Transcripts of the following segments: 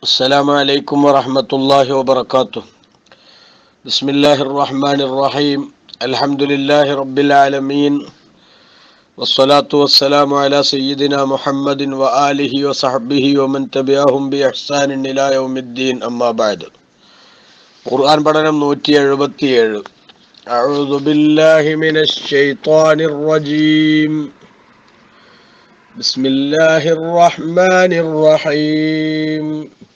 السلام عليكم ورحمة الله وبركاته بسم الله الرحمن الرحيم الحمد لله رب العالمين والصلاة والسلام على سيدنا محمد وآله وصحبه ومن تبعهم بإحسان إلى يوم الدين أما بعد ഖുർആൻ പഠനം നൂറ്റി എഴുപത്തിയേഴ് أعوذ بالله من الشيطان الرجيم بسم الله الرحمن الرحيم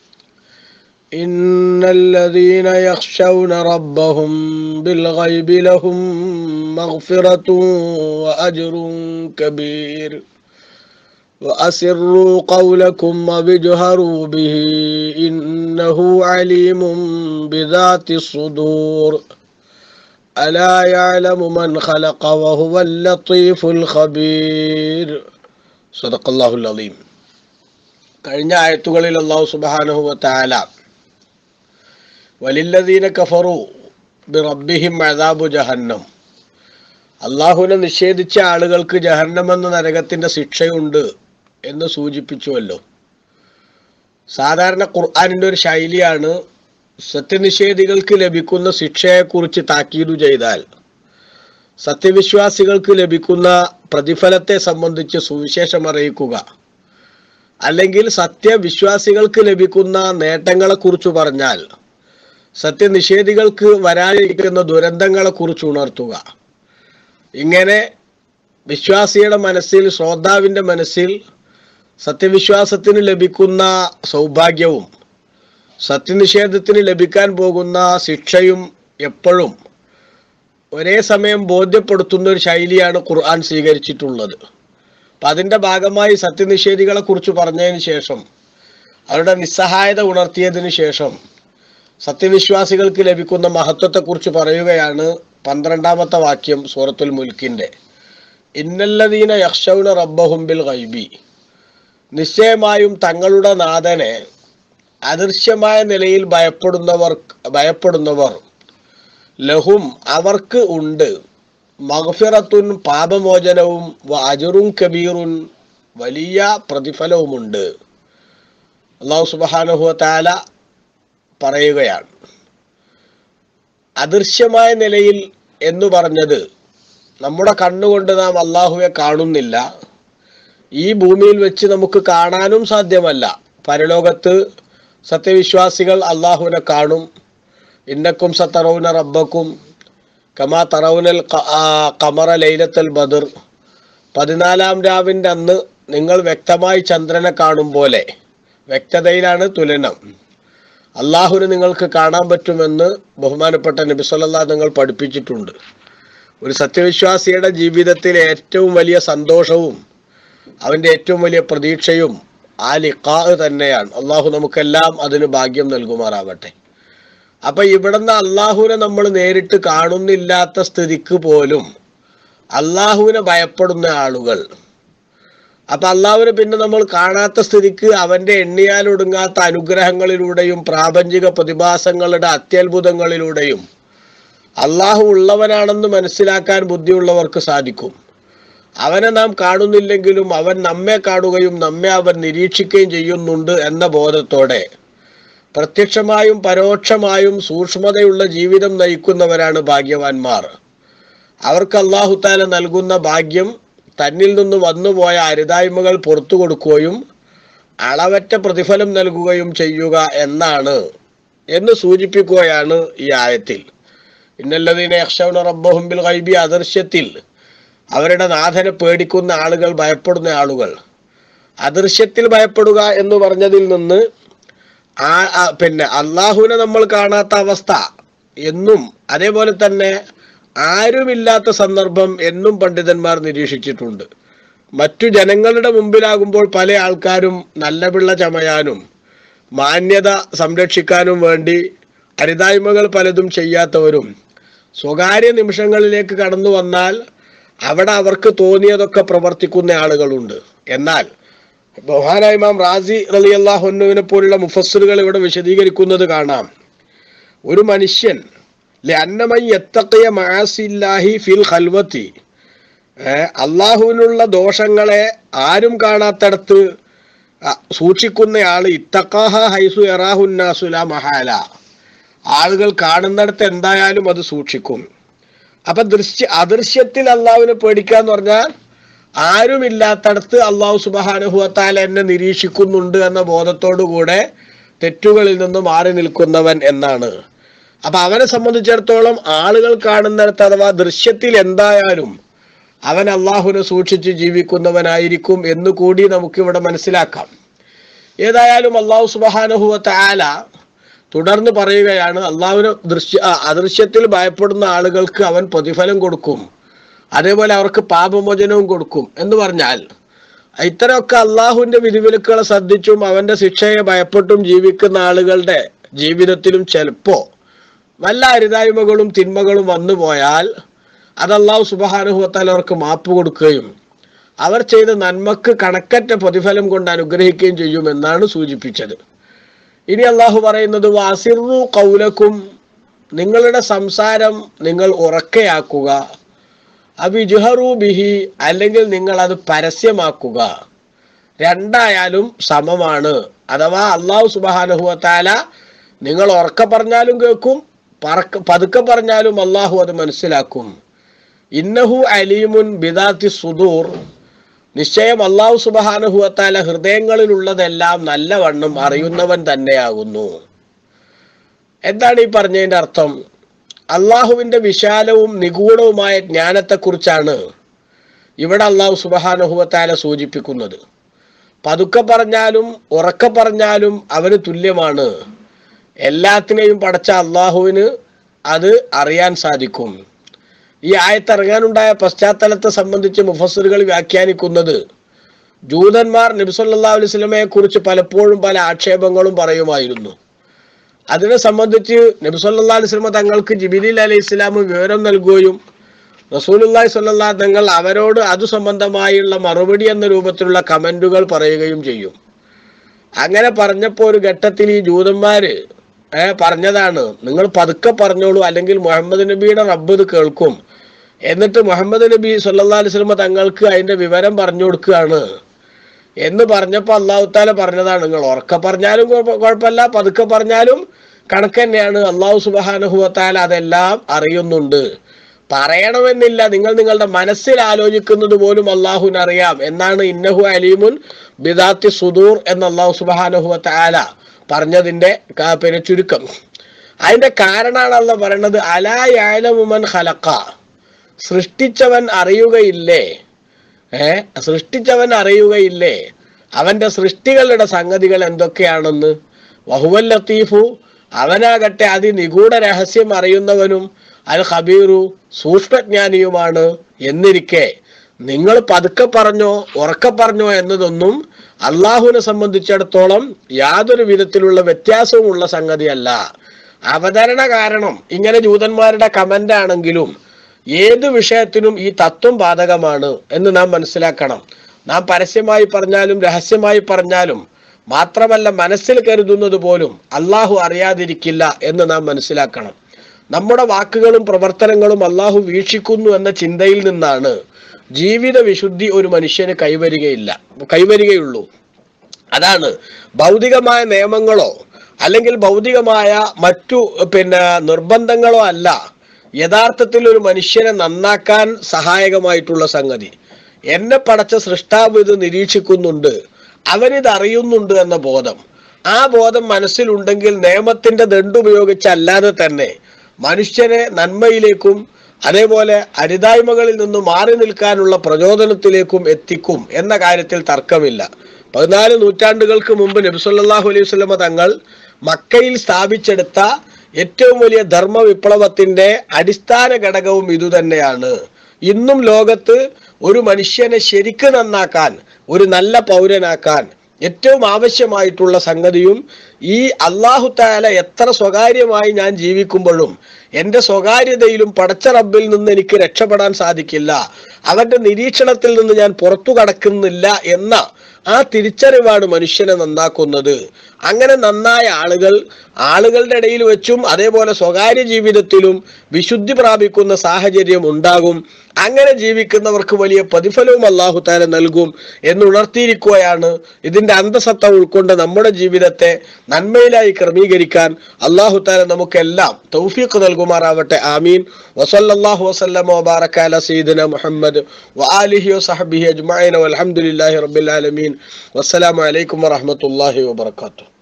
إن الذين يخشون ربهم بالغيب لهم مغفرة وأجر كبير وأسروا قولكم وبجهروا به إنه عليم بذات الصدور ألا يعلم من خلق وهو اللطيف الخبير صدق الله العظيم കഴിഞ്ഞ ആയത്തുകളിൽ അള്ളാഹു സുബാനഹു താല വലില്ലദീന കഫറു ബി റബ്ബിഹിം അദാബു ജഹന്നം അള്ളാഹുവിനെ നിഷേധിച്ച ആളുകൾക്ക് ജഹന്നം എന്ന നരകത്തിന്റെ ശിക്ഷയുണ്ട് എന്ന് സൂചിപ്പിച്ചുവല്ലോ സാധാരണ ഖുർആാനിന്റെ ഒരു ശൈലിയാണ് സത്യനിഷേധികൾക്ക് ലഭിക്കുന്ന ശിക്ഷയെക്കുറിച്ച് താക്കീതു ചെയ്താൽ സത്യവിശ്വാസികൾക്ക് ലഭിക്കുന്ന പ്രതിഫലത്തെ സംബന്ധിച്ച് സുവിശേഷം അറിയിക്കുക അല്ലെങ്കിൽ സത്യവിശ്വാസികൾക്ക് ലഭിക്കുന്ന നേട്ടങ്ങളെക്കുറിച്ച് പറഞ്ഞാൽ സത്യനിഷേധികൾക്ക് വരാനിരിക്കുന്ന ദുരന്തങ്ങളെക്കുറിച്ച് ഉണർത്തുക ഇങ്ങനെ വിശ്വാസിയുടെ മനസ്സിൽ ശ്രോതാവിൻ്റെ മനസ്സിൽ സത്യവിശ്വാസത്തിന് ലഭിക്കുന്ന സൗഭാഗ്യവും സത്യനിഷേധത്തിന് ലഭിക്കാൻ പോകുന്ന ശിക്ഷയും എപ്പോഴും ഒരേ സമയം ബോധ്യപ്പെടുത്തുന്ന ഒരു ശൈലിയാണ് ഖുർആൻ സ്വീകരിച്ചിട്ടുള്ളത് അപ്പം അതിൻ്റെ ഭാഗമായി സത്യനിഷേധികളെ കുറിച്ച് പറഞ്ഞതിന് ശേഷം അവരുടെ നിസ്സഹായത ഉണർത്തിയതിന് ശേഷം സത്യവിശ്വാസികൾക്ക് ലഭിക്കുന്ന മഹത്വത്തെക്കുറിച്ച് പറയുകയാണ് പന്ത്രണ്ടാമത്തെ വാക്യം സൂറത്തുൽ മുൽക്കിൻ്റെ ഇന്നല്ലദീന യക്ഷൗന റബ്ബഹും ബിൽ ഗൈബി നിശ്ചയമായും തങ്ങളുടെ നാഥനെ അദൃശ്യമായ നിലയിൽ ഭയപ്പെടുന്നവർ ഭയപ്പെടുന്നവർ ലഹും അവർക്ക് ഉണ്ട് മഗ്ഫിറത്തുൻ പാപമോചനവും അജറും കബീറുൻ വലിയ പ്രതിഫലവുമുണ്ട് അള്ളാഹു സുബാനുഹു താല പറയുകയാണ് അദൃശ്യമായ നിലയിൽ എന്ന് പറഞ്ഞത് നമ്മുടെ കണ്ണുകൊണ്ട് നാം അള്ളാഹുവെ കാണുന്നില്ല ഈ ഭൂമിയിൽ വെച്ച് നമുക്ക് കാണാനും സാധ്യമല്ല പരലോകത്ത് സത്യവിശ്വാസികൾ അള്ളാഹുവിനെ കാണും ഇന്നക്കും സത്തറൗന റബ്ബക്കും കമാ തറൗനൽ കമറ ലൈലത്തൽ ബദർ പതിനാലാം രാവിൻ്റെ അന്ന് നിങ്ങൾ വ്യക്തമായി ചന്ദ്രനെ കാണും പോലെ വ്യക്തതയിലാണ് തുലനം അള്ളാഹുവിന് നിങ്ങൾക്ക് കാണാൻ പറ്റുമെന്ന് ബഹുമാനപ്പെട്ട നബി സല്ലാ നിങ്ങൾ പഠിപ്പിച്ചിട്ടുണ്ട് ഒരു സത്യവിശ്വാസിയുടെ ജീവിതത്തിലെ ഏറ്റവും വലിയ സന്തോഷവും അവൻ്റെ ഏറ്റവും വലിയ പ്രതീക്ഷയും ആ ലിഖാ തന്നെയാണ് അള്ളാഹു നമുക്കെല്ലാം അതിന് ഭാഗ്യം നൽകുമാറാവട്ടെ അപ്പൊ ഇവിടുന്ന് അള്ളാഹുവിനെ നമ്മൾ നേരിട്ട് കാണുന്നില്ലാത്ത സ്ഥിതിക്ക് പോലും അള്ളാഹുവിനെ ഭയപ്പെടുന്ന ആളുകൾ അപ്പൊ അള്ളാഹുവിനെ പിന്നെ നമ്മൾ കാണാത്ത സ്ഥിതിക്ക് അവന്റെ എണ്ണിയാൽ ഒടുങ്ങാത്ത അനുഗ്രഹങ്ങളിലൂടെയും പ്രാപഞ്ചിക പ്രതിഭാസങ്ങളുടെ അത്യത്ഭുതങ്ങളിലൂടെയും അള്ളാഹു ഉള്ളവനാണെന്ന് മനസ്സിലാക്കാൻ ബുദ്ധിയുള്ളവർക്ക് സാധിക്കും അവനെ നാം കാണുന്നില്ലെങ്കിലും അവൻ നമ്മെ കാണുകയും നമ്മെ അവൻ നിരീക്ഷിക്കുകയും ചെയ്യുന്നുണ്ട് എന്ന ബോധത്തോടെ പ്രത്യക്ഷമായും പരോക്ഷമായും സൂക്ഷ്മതയുള്ള ജീവിതം നയിക്കുന്നവരാണ് ഭാഗ്യവാന്മാർ അവർക്ക് അള്ളാഹുത്താല നൽകുന്ന ഭാഗ്യം തന്നിൽ നിന്ന് വന്നുപോയ അരുതായ്മകൾ പുറത്തു കൊടുക്കുകയും അളവറ്റ പ്രതിഫലം നൽകുകയും ചെയ്യുക എന്നാണ് എന്ന് സൂചിപ്പിക്കുകയാണ് ഈ ആയത്തിൽ ഇന്നല്ലതിനെ യക്ഷൗന റബ്ബഹുംബിൽ ഗൈബി അദൃശ്യത്തിൽ അവരുടെ നാഥനെ പേടിക്കുന്ന ആളുകൾ ഭയപ്പെടുന്ന ആളുകൾ അദൃശ്യത്തിൽ ഭയപ്പെടുക എന്ന് പറഞ്ഞതിൽ നിന്ന് ആ പിന്നെ അള്ളാഹുവിനെ നമ്മൾ കാണാത്ത അവസ്ഥ എന്നും അതേപോലെ തന്നെ ആരുമില്ലാത്ത സന്ദർഭം എന്നും പണ്ഡിതന്മാർ നിരീക്ഷിച്ചിട്ടുണ്ട് മറ്റു ജനങ്ങളുടെ മുമ്പിലാകുമ്പോൾ പല ആൾക്കാരും നല്ല പിള്ള ചമയാനും മാന്യത സംരക്ഷിക്കാനും വേണ്ടി അരുതായ്മകൾ പലതും ചെയ്യാത്തവരും സ്വകാര്യ നിമിഷങ്ങളിലേക്ക് കടന്നു വന്നാൽ അവിടെ അവർക്ക് തോന്നിയതൊക്കെ പ്രവർത്തിക്കുന്ന ആളുകളുണ്ട് എന്നാൽ ബഹാന ഇമാം റാസി റലി അള്ളാഹുനുവിനെ പോലുള്ള മുഫസ്സറുകൾ ഇവിടെ വിശദീകരിക്കുന്നത് കാണാം ഒരു മനുഷ്യൻ ഫിൽ ഖൽവത്തി അള്ളാഹുവിനുള്ള ദോഷങ്ങളെ ആരും കാണാത്തടത്ത് ആ, സൂക്ഷിക്കുന്നയാൾ ഇത്തക്കാഹ ഹൈസു എറാഹുന്നാസുല മഹാല ആളുകൾ കാണുന്നിടത്ത് എന്തായാലും അത് സൂക്ഷിക്കും അപ്പൊ ദൃശ്യ അദൃശ്യത്തിൽ അള്ളാഹുവിനെ പേടിക്കുക എന്ന് പറഞ്ഞാൽ ആരുമില്ലാത്തടത്ത് അള്ളാഹു സുബാനുഹുവത്താൽ എന്നെ നിരീക്ഷിക്കുന്നുണ്ട് എന്ന ബോധത്തോടു കൂടെ തെറ്റുകളിൽ നിന്ന് മാറി നിൽക്കുന്നവൻ എന്നാണ് അപ്പൊ അവനെ സംബന്ധിച്ചിടത്തോളം ആളുകൾ കാണുന്നിടത്ത് അഥവാ ദൃശ്യത്തിൽ എന്തായാലും അവൻ അള്ളാഹുവിനെ സൂക്ഷിച്ച് ജീവിക്കുന്നവനായിരിക്കും എന്ന് കൂടി നമുക്കിവിടെ മനസ്സിലാക്കാം ഏതായാലും അള്ളാഹു സുബാനുഹുവത്ത ആല തുടർന്ന് പറയുകയാണ് അള്ളാഹുവിന് ദൃശ്യ ആ, അദൃശ്യത്തിൽ ഭയപ്പെടുന്ന ആളുകൾക്ക് അവൻ പ്രതിഫലം കൊടുക്കും അതേപോലെ അവർക്ക് പാപമോചനവും കൊടുക്കും എന്ന് പറഞ്ഞാൽ ഇത്തരമൊക്കെ അള്ളാഹുവിന്റെ വിധിവിലക്കുകളെ ശ്രദ്ധിച്ചും അവന്റെ ശിക്ഷയെ ഭയപ്പെട്ടും ജീവിക്കുന്ന ആളുകളുടെ ജീവിതത്തിലും ചിലപ്പോ വല്ല അരുതായ്മകളും തിന്മകളും വന്നു പോയാൽ അത് അള്ളാഹു സുബാനുഭവത്താൽ അവർക്ക് മാപ്പ് കൊടുക്കുകയും അവർ ചെയ്ത നന്മക്ക് കണക്കറ്റ പ്രതിഫലം കൊണ്ട് അനുഗ്രഹിക്കുകയും ചെയ്യുമെന്നാണ് സൂചിപ്പിച്ചത് ഇനി അള്ളാഹു പറയുന്നത് വാസിറു കൗലക്കും നിങ്ങളുടെ സംസാരം നിങ്ങൾ ഉറക്കയാക്കുക അബിജുഹറു ബിഹി അല്ലെങ്കിൽ നിങ്ങൾ അത് പരസ്യമാക്കുക രണ്ടായാലും സമമാണ് അഥവാ അള്ളാഹു സുബാനുഹുവത്താല നിങ്ങൾ ഉറക്ക പറഞ്ഞാലും കേൾക്കും പറക്ക പതുക്കെ പറഞ്ഞാലും അള്ളാഹു അത് മനസ്സിലാക്കും ഇന്നഹു അലീമുൻ ബിദാത്തി സുദൂർ നിശ്ചയം അള്ളാഹു സുബാനുഹുവത്താല ഹൃദയങ്ങളിലുള്ളതെല്ലാം നല്ലവണ്ണം അറിയുന്നവൻ തന്നെയാകുന്നു എന്താണ് ഈ പറഞ്ഞതിന്റെ അർത്ഥം അള്ളാഹുവിന്റെ വിശാലവും നിഗൂഢവുമായ ജ്ഞാനത്തെക്കുറിച്ചാണ് ഇവിടെ അള്ളാഹു സുബഹാനുഹുവത്താല സൂചിപ്പിക്കുന്നത് പതുക്കെ പറഞ്ഞാലും ഉറക്കെ പറഞ്ഞാലും അവന് തുല്യമാണ് എല്ലാത്തിനെയും പടച്ച അള്ളാഹുവിന് അത് അറിയാൻ സാധിക്കും ഈ ആയത്തിറങ്ങാനുണ്ടായ പശ്ചാത്തലത്തെ സംബന്ധിച്ച് മുഫസറുകൾ വ്യാഖ്യാനിക്കുന്നത് ജൂതന്മാർ നബിസല്ലാ അലൈഹി സ്വലമയെ കുറിച്ച് പലപ്പോഴും പല ആക്ഷേപങ്ങളും പറയുമായിരുന്നു അതിനെ സംബന്ധിച്ച് നബിസല്ലാ അലൈഹി സ്വലമ തങ്ങൾക്ക് ജിബിലി അലൈഹി ഇസ്ലാം വിവരം നൽകുകയും റസൂലുല്ലാഹി സ്വല്ലല്ലാ തങ്ങൾ അവരോട് അത് സംബന്ധമായുള്ള മറുപടി എന്ന രൂപത്തിലുള്ള കമന്റുകൾ പറയുകയും ചെയ്യും അങ്ങനെ പറഞ്ഞപ്പോൾ ഒരു ഘട്ടത്തിൽ ഈ ജൂതന്മാര് ഏ പറഞ്ഞതാണ് നിങ്ങൾ പതുക്കെ പറഞ്ഞോളൂ അല്ലെങ്കിൽ മുഹമ്മദ് നബിയുടെ റബ്ബ് ഇത് കേൾക്കും എന്നിട്ട് മുഹമ്മദ് നബി സല്ലാ അലൈഹി സ്വലമ തങ്ങൾക്ക് അതിന്റെ വിവരം പറഞ്ഞു കൊടുക്കുകയാണ് എന്ന് പറഞ്ഞപ്പോൾ അള്ളാഹു താല പറഞ്ഞതാണ് നിങ്ങൾ ഉറക്കെ പറഞ്ഞാലും കുഴപ്പ- കുഴപ്പമില്ല പതുക്കെ പറഞ്ഞാലും കണക്ക് തന്നെയാണ് അള്ളാഹു സുബാനുഹുവത്താല അതെല്ലാം അറിയുന്നുണ്ട് പറയണമെന്നില്ല നിങ്ങൾ നിങ്ങളുടെ മനസ്സിൽ ആലോചിക്കുന്നത് പോലും അള്ളാഹുവിന് അറിയാം എന്നാണ് ഇന്നഹു അലീമുൻ ബിദാത്തി സുദൂർ എന്ന് അള്ളാഹു സുബാനുഹുവത്താല പറഞ്ഞതിന്റെ ക- പിന്നെ ചുരുക്കം അതിന്റെ കാരണമാണ് അല്ല പറയണത് അലായാലമുമൻ ഖലക്ക സൃഷ്ടിച്ചവൻ അറിയുകയില്ലേ ഏ സൃഷ്ടിച്ചവൻ അറിയുകയില്ലേ അവന്റെ സൃഷ്ടികളുടെ സംഗതികൾ എന്തൊക്കെയാണെന്ന് വഹുവൽ ലത്തീഫു അവനാകട്ടെ അതിനിഗൂഢ രഹസ്യം അറിയുന്നവനും അൽ ഖബീറു സൂക്ഷ്മജ്ഞാനിയുമാണ് എന്നിരിക്കെ നിങ്ങൾ പതുക്കെ പറഞ്ഞോ ഉറക്കെ പറഞ്ഞോ എന്നതൊന്നും അള്ളാഹുവിനെ സംബന്ധിച്ചിടത്തോളം യാതൊരു വിധത്തിലുള്ള വ്യത്യാസവുമുള്ള സംഗതിയല്ല അവതരണ കാരണം ഇങ്ങനെ ജൂതന്മാരുടെ കമന്റ് ആണെങ്കിലും ഏത് വിഷയത്തിനും ഈ തത്വം ബാധകമാണ് എന്ന് നാം മനസ്സിലാക്കണം നാം പരസ്യമായി പറഞ്ഞാലും രഹസ്യമായി പറഞ്ഞാലും മാത്രമല്ല മനസ്സിൽ കരുതുന്നത് പോലും അള്ളാഹു അറിയാതിരിക്കില്ല എന്ന് നാം മനസ്സിലാക്കണം നമ്മുടെ വാക്കുകളും പ്രവർത്തനങ്ങളും അള്ളാഹു വീക്ഷിക്കുന്നു എന്ന ചിന്തയിൽ നിന്നാണ് ജീവിത വിശുദ്ധി ഒരു മനുഷ്യന് കൈവരികയില്ല കൈവരികയുള്ളൂ അതാണ് ഭൗതികമായ നിയമങ്ങളോ അല്ലെങ്കിൽ ഭൗതികമായ മറ്റു പിന്നെ നിർബന്ധങ്ങളോ അല്ല യഥാർത്ഥത്തിൽ ഒരു മനുഷ്യനെ നന്നാക്കാൻ സഹായകമായിട്ടുള്ള സംഗതി എന്നെ പടച്ച സൃഷ്ടാവ് ഇത് നിരീക്ഷിക്കുന്നുണ്ട് അവനിത് അറിയുന്നുണ്ട് എന്ന ബോധം ആ ബോധം മനസ്സിലുണ്ടെങ്കിൽ നിയമത്തിന്റെ ദണ്ടുപയോഗിച്ചല്ലാതെ തന്നെ മനുഷ്യനെ നന്മയിലേക്കും അതേപോലെ അരുതായ്മകളിൽ നിന്ന് മാറി നിൽക്കാനുള്ള പ്രചോദനത്തിലേക്കും എത്തിക്കും എന്ന കാര്യത്തിൽ തർക്കമില്ല പതിനാല് നൂറ്റാണ്ടുകൾക്ക് മുമ്പ് നബിസല്ലാഹു അലൈഹി വസല്ലമ തങ്ങൾ മക്കയിൽ സ്ഥാപിച്ചെടുത്ത ഏറ്റവും വലിയ ധർമ്മ വിപ്ലവത്തിന്റെ അടിസ്ഥാന ഘടകവും ഇതുതന്നെയാണ് ഇന്നും ലോകത്ത് ഒരു മനുഷ്യനെ ശരിക്ക് നന്നാക്കാൻ ഒരു നല്ല പൗരനാക്കാൻ ഏറ്റവും ആവശ്യമായിട്ടുള്ള സംഗതിയും ഈ അള്ളാഹു താല എത്ര സ്വകാര്യമായി ഞാൻ ജീവിക്കുമ്പോഴും എൻ്റെ സ്വകാര്യതയിലും പടച്ച റബ്ബിൽ നിന്ന് എനിക്ക് രക്ഷപ്പെടാൻ സാധിക്കില്ല അവന്റെ നിരീക്ഷണത്തിൽ നിന്ന് ഞാൻ പുറത്തു കടക്കുന്നില്ല എന്ന ആ തിരിച്ചറിവാണ് മനുഷ്യനെ നന്നാക്കുന്നത് അങ്ങനെ നന്നായ ആളുകൾ ആളുകളുടെ ഇടയിൽ വെച്ചും അതേപോലെ സ്വകാര്യ ജീവിതത്തിലും വിശുദ്ധി പ്രാപിക്കുന്ന സാഹചര്യം ഉണ്ടാകും അങ്ങനെ ജീവിക്കുന്നവർക്ക് വലിയ പ്രതിഫലവും അള്ളാഹു താല നൽകും എന്ന് ഉണർത്തിയിരിക്കുകയാണ് ഇതിന്റെ അന്തസത്ത ഉൾക്കൊണ്ട് നമ്മുടെ ജീവിതത്തെ നന്മയിലായി ക്രമീകരിക്കാൻ അള്ളാഹു താല നമുക്കെല്ലാം തൗഫീഖ് നൽകുമാറാവട്ടെ ആമീൻ വസല്ലല്ലാഹു വസല്ലമ വബാറക അല സയ്യിദിന മുഹമ്മദ് വആലിഹി വസഹബിഹി അജ്മഈൻ വൽഹംദുലില്ലാഹി റബ്ബിൽ ആലമീൻ വസ്സലാമു അലൈക്കും വറഹ്മത്തുള്ളാഹി വബറകാതുഹു